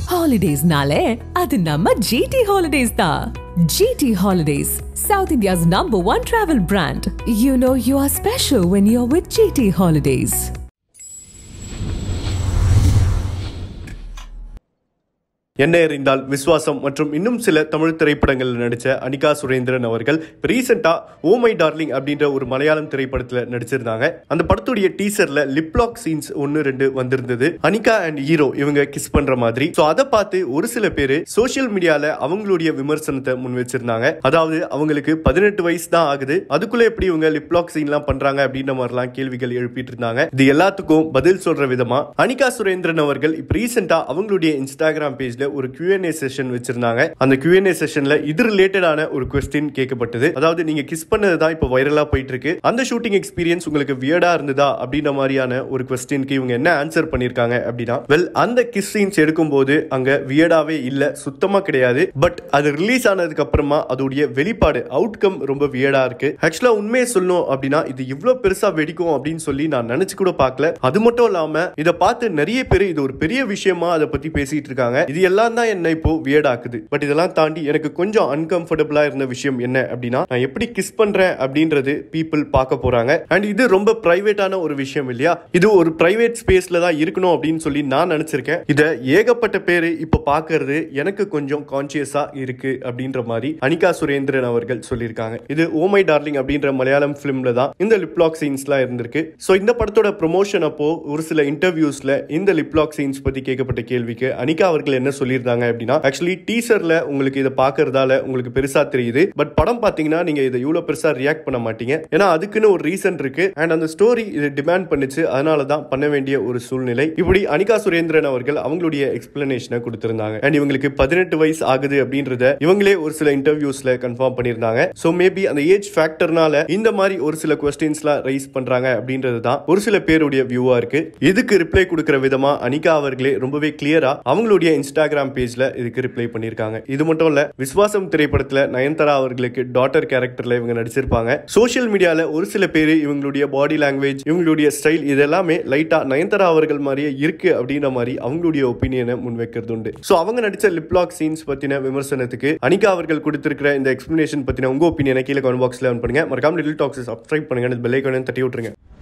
ஹாலிடேஸ்னாலே அது நம்ம ஜிடி ஹாலிடேஸ் தான் GT holidays South India's number one travel brand you know you are special when you are with GT holidays என்ன எறிந்தால் விஸ்வாசம் மற்றும் இன்னும் சில தமிழ் திரைப்படங்களில் நடித்த அனிகா சுரேந்திரன் அவர்கள் ரீசெண்டா ஓ மை டார்லிங் அப்படின்ற ஒரு மலையாளம் திரைப்படத்தில் நடிச்சிருந்தாங்க அந்த படத்துடைய டீசர்ல லிப்லாக் சீன்ஸ் ஒன்னு ரெண்டு வந்திருந்தது அனிகா அண்ட் ஹீரோ இவங்க கிஸ் பண்ற மாதிரி ஸோ அதை பார்த்து ஒரு சில பேர் சோஷியல் மீடியால அவங்களுடைய விமர்சனத்தை முன் வச்சிருந்தாங்க அதாவது அவங்களுக்கு பதினெட்டு வயசு தான் ஆகுது அதுக்குள்ள எப்படி இவங்க லிப்லாக் சீன்லாம் பண்றாங்க அப்படின்ற மாதிரிலாம் கேள்விகள் எழுப்பிட்டு இருந்தாங்க இது எல்லாத்துக்கும் பதில் சொல்ற விதமா அனிகா சுரேந்திரன் அவர்கள் இப்ப ரீசெண்டா அவங்களுடைய இன்ஸ்டாகிராம் பேஜ்ல ஒரு Q&A செஷன் வச்சிருந்தாங்க அந்த Q&A செஷன்ல இது ரிலேட்டடான ஒரு கொஸ்டின் கேட்கப்பட்டது அதாவது நீங்க கிஸ் பண்ணது தான் இப்போ வைரலா போயிட்டு இருக்கு அந்த ஷூட்டிங் எக்ஸ்பீரியன்ஸ் உங்களுக்கு வியர்டா இருந்ததா அப்படின்ற மாதிரியான ஒரு கொஸ்டினுக்கு இவங்க என்ன ஆன்சர் பண்ணிருக்காங்க அப்படின்னா வெல் அந்த கிஸ் சீன்ஸ் எடுக்கும்போது அங்க வியர்டாவே இல்ல சுத்தமா கிடையாது பட் அது ரிலீஸ் ஆனதுக்கு அப்புறமா அதோடைய வெளிப்பாடு அவுட்கம் ரொம்ப வியர்டா இருக்கு ஆக்சுவலா உண்மையை சொல்லணும் அப்படின்னா இது இவ்வளவு பெருசா வெடிக்கும் அப்படின்னு சொல்லி நான் நினைச்சு கூட பார்க்கல அது மட்டும் இல்லாம இதை பார்த்து நிறைய பேர் இது ஒரு பெரிய விஷயமா அதை பத்தி பேசிட்டு இருக்காங்க இது எல்லாம் தான் என்ன இப்போ வியர்ட் ஆக்குது பட் இதெல்லாம் தாண்டி எனக்கு கொஞ்சம் அன்கம்ஃபர்டபுளா இருந்த விஷயம் என்ன அப்படின்னா நான் எப்படி கிஸ் பண்றேன் அப்படின்றது பீப்புள் பார்க்க போறாங்க அண்ட் இது ரொம்ப பிரைவேட்டான ஒரு விஷயம் இல்லையா இது ஒரு பிரைவேட் ஸ்பேஸ்ல தான் இருக்கணும் அப்படின்னு சொல்லி நான் நினைச்சிருக்கேன் இதை ஏகப்பட்ட பேர் இப்போ பார்க்கறது எனக்கு கொஞ்சம் கான்சியஸா இருக்கு அப்படின்ற மாதிரி அனிகா சுரேந்திரன் அவர்கள் சொல்லியிருக்காங்க இது ஓமை டார்லிங் அப்படின்ற மலையாளம் பிலிம்ல தான் இந்த லிப்லாக் சீன்ஸ்லாம் இருந்திருக்கு ஸோ இந்த படத்தோட ப்ரொமோஷன் அப்போ ஒரு சில இன்டர்வியூஸ்ல இந்த லிப்லாக் சீன்ஸ் பத்தி கேட்கப்பட்ட கேள்விக்கு அனிகா அவர்கள் என்ன சொல்லியிருந்தாங்க அப்படின்னா ஆக்சுவலி டீசர்ல உங்களுக்கு இதை பார்க்கறதால உங்களுக்கு பெருசா தெரியுது பட் படம் பாத்தீங்கன்னா நீங்க இதை இவ்வளவு பெருசா ரியாக்ட் பண்ண மாட்டீங்க ஏன்னா அதுக்குன்னு ஒரு ரீசன் இருக்கு அண்ட் அந்த ஸ்டோரி இது டிமாண்ட் பண்ணுச்சு அதனால தான் பண்ண வேண்டிய ஒரு சூழ்நிலை இப்படி அனிகா சுரேந்திரன் அவர்கள் அவங்களுடைய எக்ஸ்பிளனேஷனை கொடுத்திருந்தாங்க அண்ட் இவங்களுக்கு பதினெட்டு வயசு ஆகுது அப்படின்றத இவங்களே ஒரு சில இன்டர்வியூஸ்ல கன்ஃபார்ம் பண்ணியிருந்தாங்க ஸோ மேபி அந்த ஏஜ் ஃபேக்டர்னால இந்த மாதிரி ஒரு சில கொஸ்டின்ஸ்லாம் ரைஸ் பண்றாங்க அப்படின்றது தான் ஒரு சில பேருடைய வியூவா இருக்கு இதுக்கு ரிப்ளை கொடுக்கிற விதமா அனிகா அவர்களே ரொம்பவே கிளியரா அவங்களுடைய இன்ஸ்டாகிராம் பேஜ்ல இதுக்கு ரிப்ளை பண்ணியிருக்காங்க இது மட்டும் இல்ல விஸ்வாசம் திரைப்படத்துல நயன்தாரா அவர்களுக்கு டாட்டர் கேரக்டர்ல இவங்க நடிச்சிருப்பாங்க சோஷியல் மீடியால ஒரு சில பேர் இவங்களுடைய பாடி லாங்குவேஜ் இவங்களுடைய ஸ்டைல் இதெல்லாமே லைட்டா நயன்தாரா அவர்கள் மாதிரியே இருக்கு அப்படின்ற மாதிரி அவங்களுடைய ஒப்பீனியனை முன்வைக்கிறது உண்டு ஸோ அவங்க நடிச்ச லிப்லாக் சீன்ஸ் பத்தின விமர்சனத்துக்கு அனிகா அவர்கள் கொடுத்திருக்கிற இந்த எக்ஸ்பிளனேஷன் பத்தின உங்க ஒப்பீனியனை கீழே கமெண்ட் பாக்ஸ்ல பண்ணுங்க மறக்காம லிட்டில் டாக்ஸ் சப்ஸ்கிரைப் பண்ணுங்க பெல் ஐக்கான தட்டி விட்டுருங்க